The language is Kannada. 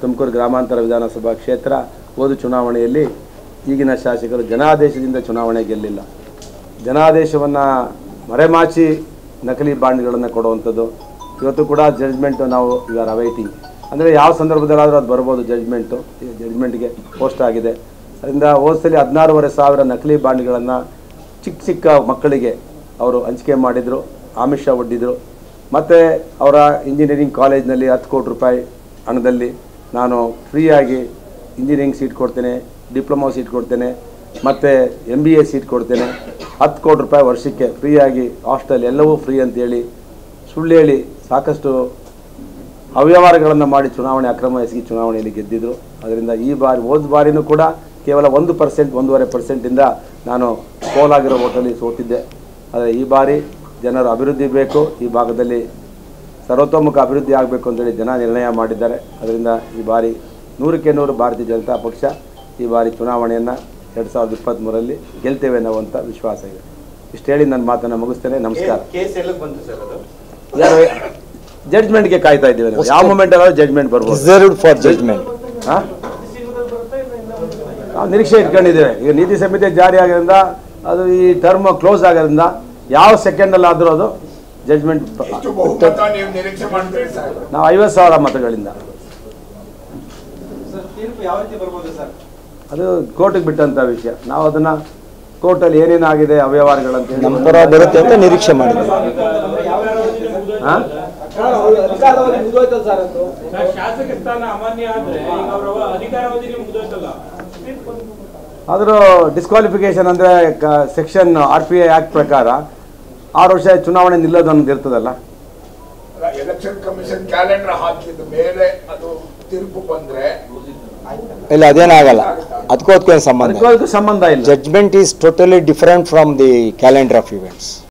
ತುಮಕೂರು ಗ್ರಾಮಾಂತರ ವಿಧಾನಸಭಾ ಕ್ಷೇತ್ರ ಹೋದ ಚುನಾವಣೆಯಲ್ಲಿ ಈಗಿನ ಶಾಸಕರು ಜನಾದೇಶದಿಂದ ಚುನಾವಣೆ ಗೆಲ್ಲಿಲ್ಲ ಜನಾದೇಶವನ್ನು ಮರೆಮಾಚಿ ನಕಲಿ ಬಾಂಡ್ಗಳನ್ನು ಕೊಡುವಂಥದ್ದು ಇವತ್ತು ಕೂಡ ಜಡ್ಜ್ಮೆಂಟು ನಾವು ಈಗ ಆರ್ ಅವೈಟಿಂಗ್ ಅಂದರೆ ಯಾವ ಸಂದರ್ಭದಲ್ಲಾದರೂ ಅದು ಬರ್ಬೋದು ಜಡ್ಜ್ಮೆಂಟು ಜಡ್ಜ್ಮೆಂಟ್ಗೆ ಪೋಸ್ಟ್ ಆಗಿದೆ ಅದರಿಂದ ಹೋದ್ಸಲಿ ಹದಿನಾರೂವರೆ ಸಾವಿರ ನಕಲಿ ಬಾಂಡ್ಗಳನ್ನು ಚಿಕ್ಕ ಚಿಕ್ಕ ಮಕ್ಕಳಿಗೆ ಅವರು ಹಂಚಿಕೆ ಮಾಡಿದರು ಆಮಿಷ ಒಡ್ಡಿದರು ಮತ್ತು ಅವರ ಇಂಜಿನಿಯರಿಂಗ್ ಕಾಲೇಜ್ನಲ್ಲಿ ಹತ್ತು ಕೋಟಿ ರೂಪಾಯಿ ಹಣದಲ್ಲಿ ನಾನು ಫ್ರೀಯಾಗಿ ಇಂಜಿನಿಯರಿಂಗ್ ಸೀಟ್ ಕೊಡ್ತೇನೆ ಡಿಪ್ಲೊಮಾ ಸೀಟ್ ಕೊಡ್ತೇನೆ ಮತ್ತು ಎಮ್ ಬಿ ಎ ಸೀಟ್ ಕೊಡ್ತೇನೆ ಹತ್ತು ಕೋಟಿ ರೂಪಾಯಿ ವರ್ಷಕ್ಕೆ ಫ್ರೀಯಾಗಿ ಹಾಸ್ಟೆಲ್ ಎಲ್ಲವೂ ಫ್ರೀ ಅಂತೇಳಿ ಸುಳ್ಳು ಹೇಳಿ ಸಾಕಷ್ಟು ಅವ್ಯವಹಾರಗಳನ್ನು ಮಾಡಿ ಚುನಾವಣೆ ಅಕ್ರಮ ಎಸಗಿ ಚುನಾವಣೆಯಲ್ಲಿ ಗೆದ್ದಿದ್ರು ಅದರಿಂದ ಈ ಬಾರಿ ಹೋದ ಬಾರಿನೂ ಕೂಡ ಕೇವಲ ಒಂದು ಪರ್ಸೆಂಟ್ ಒಂದೂವರೆ ಪರ್ಸೆಂಟಿಂದ ನಾನು ಸೋಲಾಗಿರೋ ಓಟಲ್ಲಿ ಸೋತಿದ್ದೆ ಆದರೆ ಈ ಬಾರಿ ಜನರು ಅಭಿವೃದ್ಧಿ ಬೇಕು ಈ ಭಾಗದಲ್ಲಿ ಸರ್ವತೋಮುಖ ಅಭಿವೃದ್ಧಿ ಆಗಬೇಕು ಅಂತೇಳಿ ಜನ ನಿರ್ಣಯ ಮಾಡಿದ್ದಾರೆ ಅದರಿಂದ ಈ ಬಾರಿ ನೂರಕ್ಕೆ ನೂರು ಭಾರತೀಯ ಜನತಾ ಪಕ್ಷ ಈ ಬಾರಿ ಚುನಾವಣೆಯನ್ನು ಎರಡು ಸಾವಿರದ ಇಪ್ಪತ್ತ್ಮೂರರಲ್ಲಿ ಗೆಲ್ತೇವೆ ಅನ್ನುವಂಥ ವಿಶ್ವಾಸ ಇದೆ ಇಷ್ಟು ಹೇಳಿ ನನ್ನ ಮಾತನ್ನು ಮುಗಿಸ್ತೇನೆ ನಮಸ್ಕಾರ ಕೇಸ್ ಎಲ್ಲ ಬಂತು ಸರ್ ಅದು ಯಾರು ಜಡ್ಜ್ಮೆಂಟ್ಗೆ ಕಾಯ್ತಾ ಇದ್ದೀವಿ ನಾವು ಯಾವ ಮೂಮೆಂಟ್ ಅಲ್ಲ ಜಡ್ಜ್ಮೆಂಟ್ ಬರ್ಬೋದು ರಿಸರ್ವ್ಡ್ ಫಾರ್ ಜಡ್ಜ್ಮೆಂಟ್ ಹಾ? ನಾವು ನಿರೀಕ್ಷೆ ಇಟ್ಕೊಂಡಿದ್ದೇವೆ ಈಗ ನೀತಿ ಸಂಹಿತೆ ಜಾರಿ ಆಗೋದ್ರಿಂದ ಅದು ಈ ಟರ್ಮ್ ಕ್ಲೋಸ್ ಆಗೋದ್ರಿಂದ ಯಾವ ಸೆಕೆಂಡಲ್ಲಿ ಆದರೂ ಅದು ಜಡ್ಜ್ಮೆಂಟ್ ಎಷ್ಟು ಬಹುಮತ ನೀವು ನಿರೀಕ್ಷೆ ಮಾಡ್ತೀರಿ ಸರ್ ನಾವು ಐವತ್ತು ಸಾವಿರ ಮತಗಳಿಂದ ಸರ್ ತೀರ್ಪು ಯಾವ ರೀತಿ ಬರ್ಬೋದು ಸರ್ ಅದು ಕೋರ್ಟಿಗೆ ಬಿಟ್ಟಂಥ ವಿಷಯ ನಾವು ಅದನ್ನು ಕೋರ್ಟಲ್ಲಿ ಏನೇನಾಗಿದೆ ಅವ್ಯವಹಾರಗಳಂತ ಹೇಳಿ ನಮ್ಮ ಪರ ಬರುತ್ತೆ ಅಂತ ನಿರೀಕ್ಷೆ ಮಾಡಿದ್ವಿ ಹಾಂ ಅಧಿಕಾರಾವಧಿ ಮುಗಿದೋಯ್ತಲ್ಲ ಸರ್ ಅದು ಶಾಸಕ ಸ್ಥಾನ ಅಮಾನ್ಯ ಆದ್ರೆ ಈಗ ಅವರ ಅಧಿಕಾರಾವಧಿ ಮುಗಿದೋಯ್ತಲ್ಲ ಆದರೂ ಡಿಸ್ಕ್ವಾಲಿಫಿಕೇಶನ್ ಅಂದರೆ section R P I act ಪ್ರಕಾರ ಆರು ವರ್ಷ ಚುನಾವಣೆ ನಿಲ್ಲೋದು ಅನ್ನೋದು ಇರ್ತದಲ್ಲ ಎಲೆಕ್ಷನ್ ಕಮಿಷನ್ ಕ್ಯಾಲೆಂಡರ್ ಹಾಕಿದ ಮೇಲೆ ಅದು ತೀರ್ಪು ಬಂದ್ರೆ ಇಲ್ಲ ಅದೇನಾಗಲ್ಲ ಅದಕ್ಕೂ ಅದಕ್ಕೂ ಏನು ಸಂಬಂಧ ಅದಕ್ಕೂ ಅದಕ್ಕೂ ಸಂಬಂಧ ಇಲ್ಲ judgment is totally different from the calendar of events